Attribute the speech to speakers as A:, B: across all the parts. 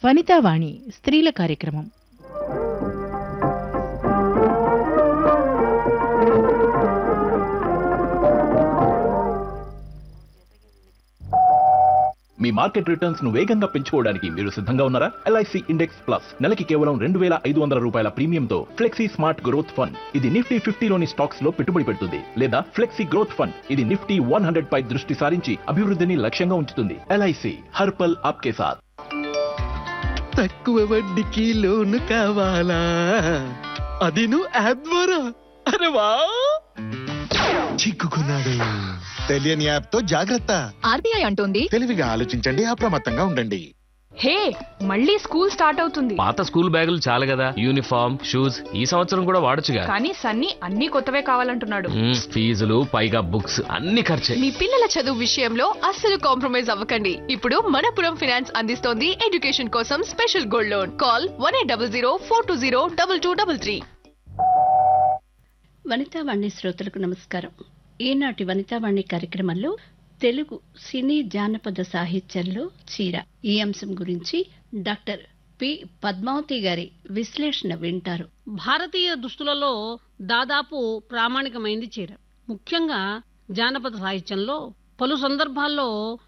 A: వనితావాణి స్త్రీల కార్యక్రమం
B: మీ market returns ను వేగంగా పెంచుకోవడానికి మీరు సిద్ధంగా ఉన్నారా ఎల్ఐసి ఇండెక్స్ ప్లస్ నెలకి కేవలం రెండు వేల ఐదు వందల రూపాయల ప్రీమియంతో ఫ్లెక్సీ స్మార్ట్ గ్రోత్ ఫండ్ ఇది నిఫ్టీ ఫిఫ్టీలోని స్టాక్స్ లో పెట్టుబడి పెడుతుంది లేదా ఫ్లెక్సీ గ్రోత్ ఫండ్ ఇది నిఫ్టీ వన్ హండ్రెడ్ పై దృష్టి సారించి అభివృద్ధిని లక్ష్యంగా ఉంచుతుంది ఎల్ఐసి హర్పల్ ఆప్కే సాథ్
C: తక్కువ వడ్డీకి లోను కావాలా అది నువ్వు యాప్ ద్వారా అరే వా చిక్కుకున్నాడు
D: తెలియని యాప్ తో జాగ్రత్త
E: ఆర్బీఐ అంటోంది
D: తెలివిగా ఆలోచించండి అప్రమత్తంగా ఉండండి
E: హే మళ్ళీ స్కూల్ స్టార్ట్ అవుతుంది
F: పాత స్కూల్ బ్యాగులు చాలు కదా యూనిఫామ్ షూస్ ఈ సంవత్సరం కూడా వాడొచ్చుగా
E: కానీ సన్నీ అన్ని కొత్తవే కావాలంటున్నాడు
F: మ్మ్, ఫీజులు పైగా బుక్స్ అన్ని ఖర్చే
G: మీ పిల్లల చదువు విషయంలో అస్సలు కాంప్రమైజ్ అవ్వకండి ఇప్పుడు మనపురం ఫినాన్స్ అందిస్తోంది ఎడ్యుకేషన్ కోసం special gold loan call one eight double zero four two zero double two double three
H: Vanithavani శ్రోతలకు నమస్కారం ఈనాటి వనితావాణి కార్యక్రమంలో తెలుగు సినీ జానపద సాహిత్యంలో చీర ఈ అంశం గురించి డాక్టర్ పి పద్మావతి గారి విశ్లేషణ వింటారు
I: భారతీయ దుస్తులలో దాదాపు ప్రామాణికమైంది చీర ముఖ్యంగా జానపద సాహిత్యంలో పలు సందర్భాల్లో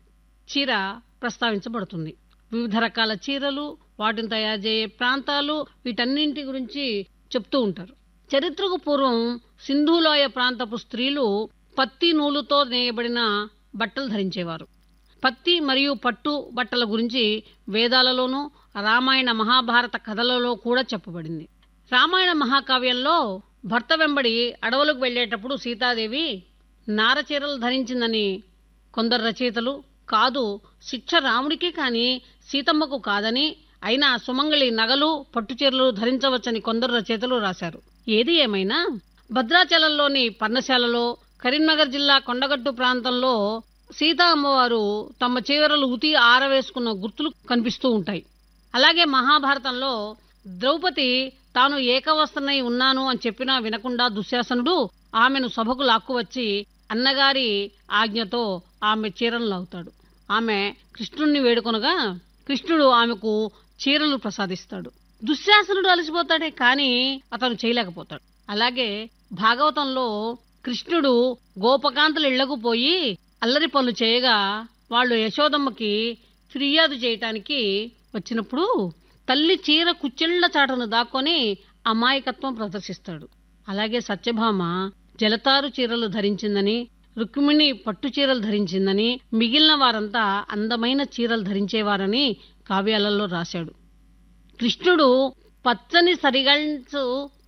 I: చీర ప్రస్తావించబడుతుంది వివిధ రకాల చీరలు వాటిని తయారు చేయే ప్రాంతాలు వీటన్నింటి గురించి చెప్తూ ఉంటారు చరిత్రకు పూర్వం సింధులోయ ప్రాంతపు స్త్రీలు పత్తి నూలుతో నేయబడిన బట్టలు ధరించేవారు పత్తి మరియు పట్టు బట్టల గురించి వేదాలలోనూ రామాయణ మహాభారత కథలలో కూడా చెప్పబడింది రామాయణ మహాకావ్యంలో భర్త వెంబడి అడవులకు వెళ్ళేటప్పుడు సీతాదేవి నారచీరలు ధరించిందని కొందరు రచయితలు కాదు శిక్ష రాముడికే కాని సీతమ్మకు కాదని అయినా సుమంగళి నగలు పట్టుచీరలు ధరించవచ్చని కొందరు రచయితలు రాశారు ఏది ఏమైనా భద్రాచలంలోని పర్ణశాలలో కరీంనగర్ జిల్లా కొండగట్టు ప్రాంతంలో సీతా అమ్మవారు తమ చీరలు ఉతి ఆరవేసుకున్న గుర్తులు కనిపిస్తూ ఉంటాయి అలాగే మహాభారతంలో ద్రౌపది తాను ఏకవస్త్రనై ఉన్నాను అని చెప్పినా వినకుండా దుశ్శాసనుడు ఆమెను సభకు లాక్కువచ్చి అన్నగారి ఆజ్ఞతో ఆమె చీరలు లాగుతాడు ఆమె కృష్ణుణ్ణి వేడుకొనగా కృష్ణుడు ఆమెకు చీరలు ప్రసాదిస్తాడు దుశ్శాసనుడు అలసిపోతాడే కానీ అతను చేయలేకపోతాడు అలాగే భాగవతంలో కృష్ణుడు గోపకాంతలు ఇళ్లకు పోయి అల్లరి పనులు చేయగా వాళ్ళు యశోదమ్మకి ఫిర్యాదు చేయటానికి వచ్చినప్పుడు తల్లి చీర కుచ్చిళ్ల చాటును దాక్కొని అమాయకత్వం ప్రదర్శిస్తాడు అలాగే సత్యభామ జలతారు చీరలు ధరించిందని రుక్మిణి పట్టు చీరలు ధరించిందని మిగిలిన వారంతా అందమైన చీరలు ధరించేవారని కావ్యాలలో రాశాడు కృష్ణుడు పచ్చని సరిగంచు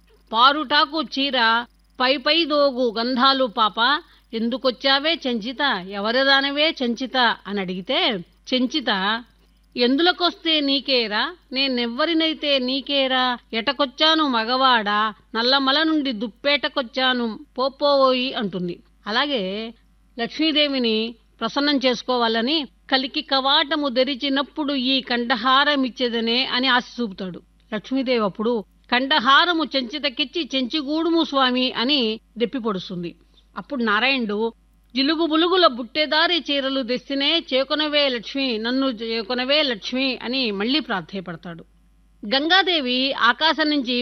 I: పారుటాకు చీర పై పై దోగు గంధాలు పాప ఎందుకొచ్చావే చెంచిత ఎవరిదానవే చెంచిత అని అడిగితే చెంచిత ఎందులకొస్తే నీకేరా నేనెవ్వరినైతే నీకేరా ఎటకొచ్చాను మగవాడా నల్లమల నుండి దుప్పేటకొచ్చాను పోపోయి అంటుంది అలాగే లక్ష్మీదేవిని ప్రసన్నం చేసుకోవాలని కలికి కవాటము తెరిచినప్పుడు ఈ కంఠహారమిచ్చేదనే అని ఆశ చూపుతాడు లక్ష్మీదేవి అప్పుడు కంఠహారము చెంచితకిచ్చి చెంచిగూడుము స్వామి అని దెప్పి పొడుస్తుంది అప్పుడు నారాయణుడు జిలుగు బులుగుల బుట్టెదారి చీరలు తెస్తినే చేకొనవే లక్ష్మి నన్ను చేకొనవే లక్ష్మి అని మళ్ళీ ప్రార్థయపడతాడు గంగాదేవి ఆకాశం నుంచి